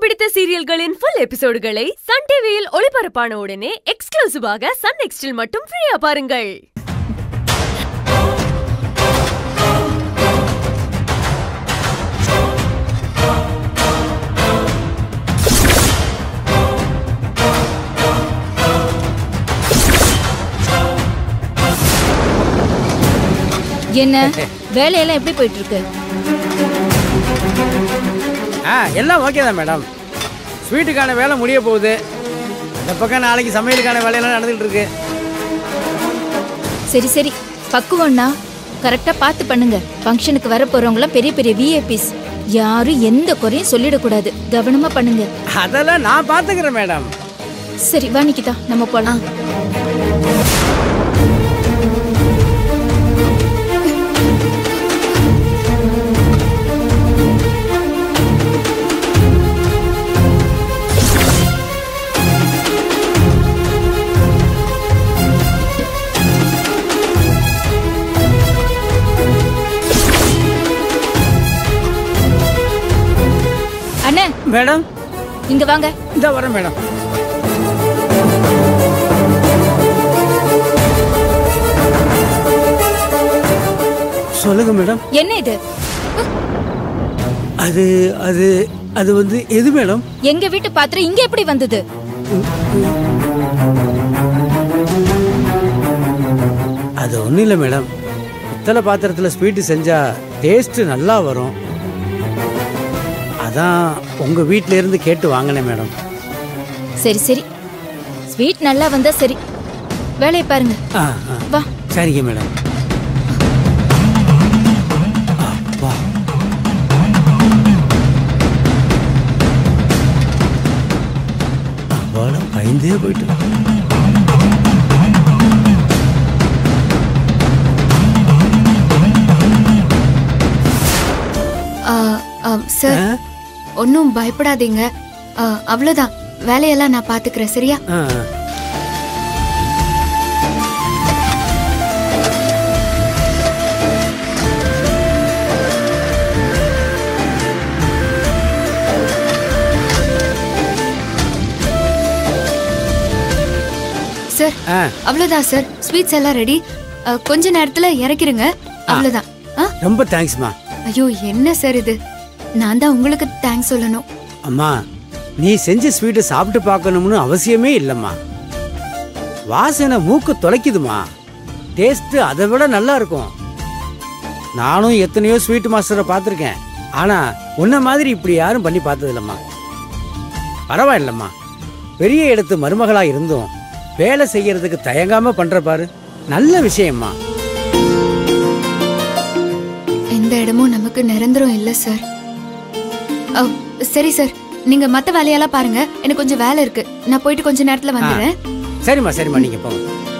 பிடித்த சீரியல்களின் full எபிசோடுகளை Sun டிவியில் ஒளிபரப்பான உடனே எக்ஸ்க்ளூசிவாக சன் நெக்ஸ்டில் மட்டும் ஃப்ரீயா பாருங்கள் என்ன வேலையெல்லாம் எப்படி போயிட்டு இருக்கு ஆ எல்லாம் ஓகே தான் மேடம் ஸ்வீட்டுக்கான வேலை முடிய போகுது அந்த பக்கம் நாளைக்கு சமையலுக்கான வேலையெல்லாம் நடந்துகிட்டு இருக்கு சரி சரி பக்குவம்னா கரெக்டா பார்த்து பண்ணுங்க ஃபங்க்ஷனுக்கு வர போறவங்களாம் பெரிய பெரிய விஐபிஸ் யாரும் எந்த குறையும் சொல்லிடக்கூடாது கவனமா பண்ணுங்க அதெல்லாம் நான் பார்த்துக்கிறேன் மேடம் சரி வா நிக்கிதா நம்ம போலாம் அண்ணே மேடம் இங்க வாங்க இந்த வரேன் மேடம் சொல்லுங்க மேடம் என்ன இது அது அது அது வந்து எது மேடம் எங்க வீட்டு பாத்திரம் இங்க எப்படி வந்தது அது ஒன்றும் இல்லை மேடம் பித்தளை பாத்திரத்தில் ஸ்வீட்டு செஞ்சால் டேஸ்ட்டு நல்லா வரும் அதான் உங்கள் வீட்டில இருந்து கேட்டு வாங்கினேன் மேடம் சரி சரி ஸ்வீட் நல்லா வந்தா சரி வேலையை பாருங்க ஆ ஆ வா சரிங்க மேடம் அப்பா அப்பாடா பயந்தே போயிட்டு ஆ, ஆ, சார் ஆ? ஒன்றும் பயப்படாதீங்க ஆ, அவ்வளவுதான் வேலையெல்லாம் நான் பாத்துக்கிறேன் சரியா ஆ ஆ. சார் ஆ அவ்வளவுதான் சார் ஸ்வீட்ஸ் எல்லாம் ரெடி கொஞ்ச நேரத்துல இறக்கிருங்க அவ்வளவுதான் ஆ? ரொம்ப தேங்க்ஸ்மா ஐயோ என்ன சார் இது நான் தான் உங்களுக்கு தேங்க்ஸ் சொல்லணும் அம்மா நீ செஞ்ச ஸ்வீட்டை சாப்பிட்டு பார்க்கணும்னு அவசியமே இல்லைம்மா வாசனை மூக்கு தொலைக்குதுமா டேஸ்ட் அதை விட நல்லா இருக்கும் நானும் எத்தனையோ ஸ்வீட் மாஸ்டரை பார்த்துருக்கேன் ஆனா உன்ன மாதிரி இப்படி யாரும் பண்ணி பார்த்தது இல்லம்மா பரவாயில்லம்மா பெரிய இடத்து மருமகளா இருந்தும் வேலை செய்யறதுக்கு தயங்காம பண்ற பாரு நல்ல விஷயம்மா எந்த இடமும் நமக்கு நிரந்தரம் இல்ல சார் அ, சரி சார் நீங்க மத்த வேலையெல்லாம் பாருங்க எனக்கு கொஞ்சம் வேலை இருக்கு நான் போயிட்டு கொஞ்ச நேரத்துல வந்துடுறேன் சரிம்மா சரிம்மா நீங்க போங்க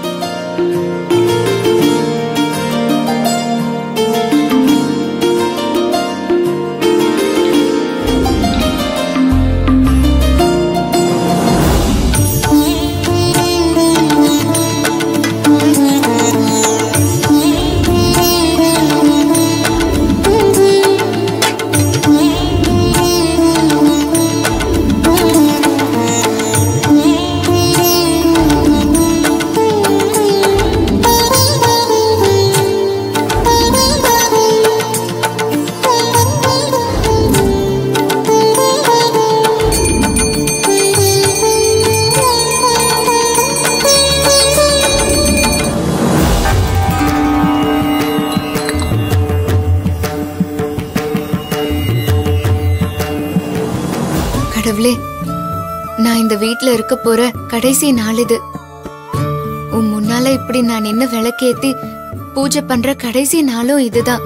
கடவுளே நான் இந்த வீட்ல இருக்க போற கடைசி நாள் இது உன் முன்னால இப்படி நான் நின்னு விளக்கேத்தி பூஜை பண்ற கடைசி நாளும் இதுதான்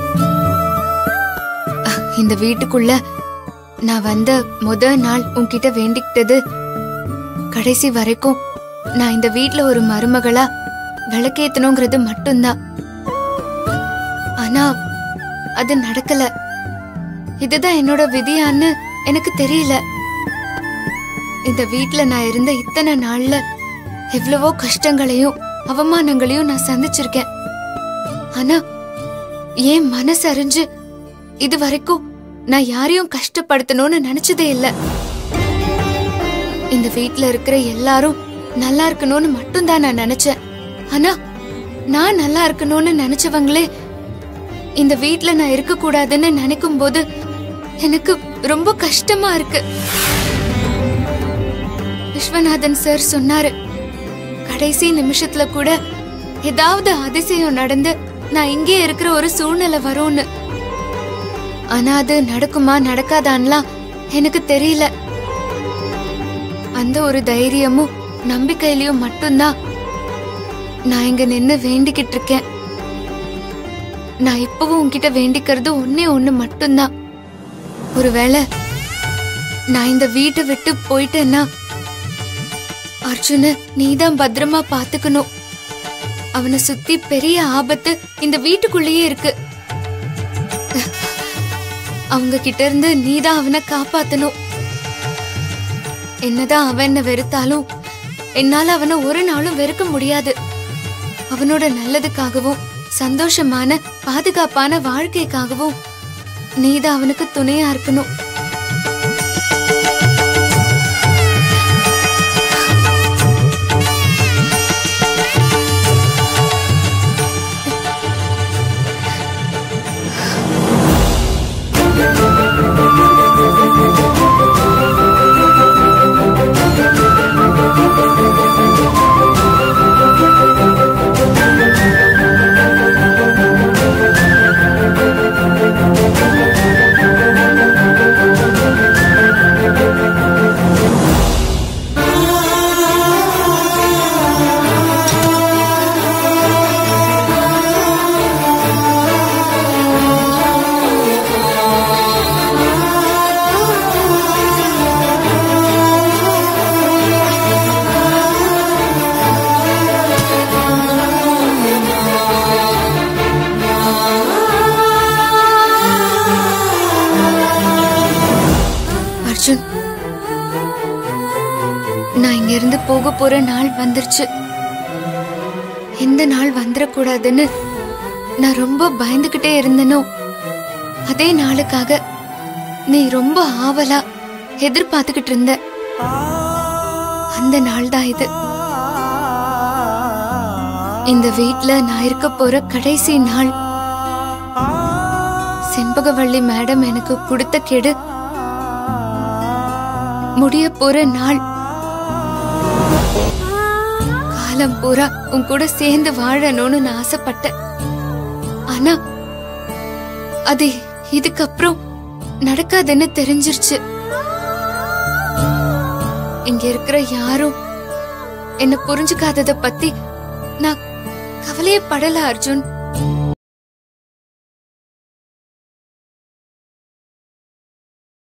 அஹ், இந்த வீட்டுக்குள்ள நான் வந்த முத நாள் உன்கிட்ட வேண்டிக்கிட்டது கடைசி வரைக்கும் நான் இந்த வீட்ல ஒரு மருமகளா விளக்கேத்தணுங்கிறது மட்டும்தான் ஆனா அது நடக்கல இதுதான் என்னோட விதியான்னு எனக்கு தெரியல இந்த வீட்ல நான் இருந்த இத்தனை நாள்ல எவ்வளவோ கஷ்டங்களையும் அவமானங்களையும் நான் சந்திச்சிருக்கேன் ஆனா ஏன் மனசு அறிஞ்சு இது வரைக்கும் நான் யாரையும் கஷ்டப்படுத்தணும்னு நினைச்சதே இல்ல இந்த வீட்ல இருக்கிற எல்லாரும் நல்லா இருக்கணும்னு மட்டும்தான் நான் நினைச்சேன் ஆனா நான் நல்லா இருக்கணும்னு நினைச்சவங்களே இந்த வீட்ல நான் இருக்க கூடாதுன்னு நினைக்கும் போது எனக்கு ரொம்ப கஷ்டமா இருக்கு விஸ்வநாதன் சார் சொன்னாரு கடைசி நிமிஷத்துல கூட ஏதாவது அதிசயம் நடந்து நான் இங்கே இருக்கிற ஒரு சூழ்நிலை வரும்னு ஆனா அது நடக்குமா நடக்காதான்லாம் எனக்கு தெரியல அந்த ஒரு தைரியமும் நம்பிக்கையிலயும் மட்டும்தான் நான் இங்க நின்னு வேண்டிக்கிட்டு இருக்கேன் நான் இப்பவும் உன்கிட்ட வேண்டிக்கிறது ஒன்னே ஒண்ணு மட்டும்தான் ஒருவேளை நான் இந்த வீட்டை விட்டு போயிட்டேன்னா அர்ஜுன நீதான் பத்திரமா பாத்துக்கணும் அவனை சுத்தி பெரிய ஆபத்து இந்த வீட்டுக்குள்ளேயே இருக்கு அவங்க கிட்ட இருந்து நீதான் அவனை காப்பாத்தணும் என்னதான் அவன் என்ன வெறுத்தாலும் என்னால அவனை ஒரு நாளும் வெறுக்க முடியாது அவனோட நல்லதுக்காகவும் சந்தோஷமான பாதுகாப்பான வாழ்க்கைக்காகவும் நீதான் அவனுக்கு துணையா இருக்கணும் அர்ஜுன் நான் இங்க இருந்து போக போற நாள் வந்துருச்சு எந்த நாள் வந்துடக்கூடாதுன்னு நான் ரொம்ப பயந்துகிட்டே இருந்தனோ அதே நாளுக்காக நீ ரொம்ப ஆவலா எதிர்பார்த்துக்கிட்டு இருந்த அந்த நாள் தான் இது இந்த வீட்ல நான் இருக்க போற கடைசி நாள் செண்பகவள்ளி மேடம் எனக்கு கொடுத்த கெடு முடிய போற நாள் காலம் பூரா உன் கூட சேர்ந்து வாழணும்னு நான் ஆசைப்பட்டேன் ஆனா அது இதுக்கப்புறம் நடக்காதுன்னு தெரிஞ்சிருச்சு இங்க இருக்கிற யாரும் என்ன புரிஞ்சுக்காதத பத்தி நான் கவலையே படல அர்ஜுன்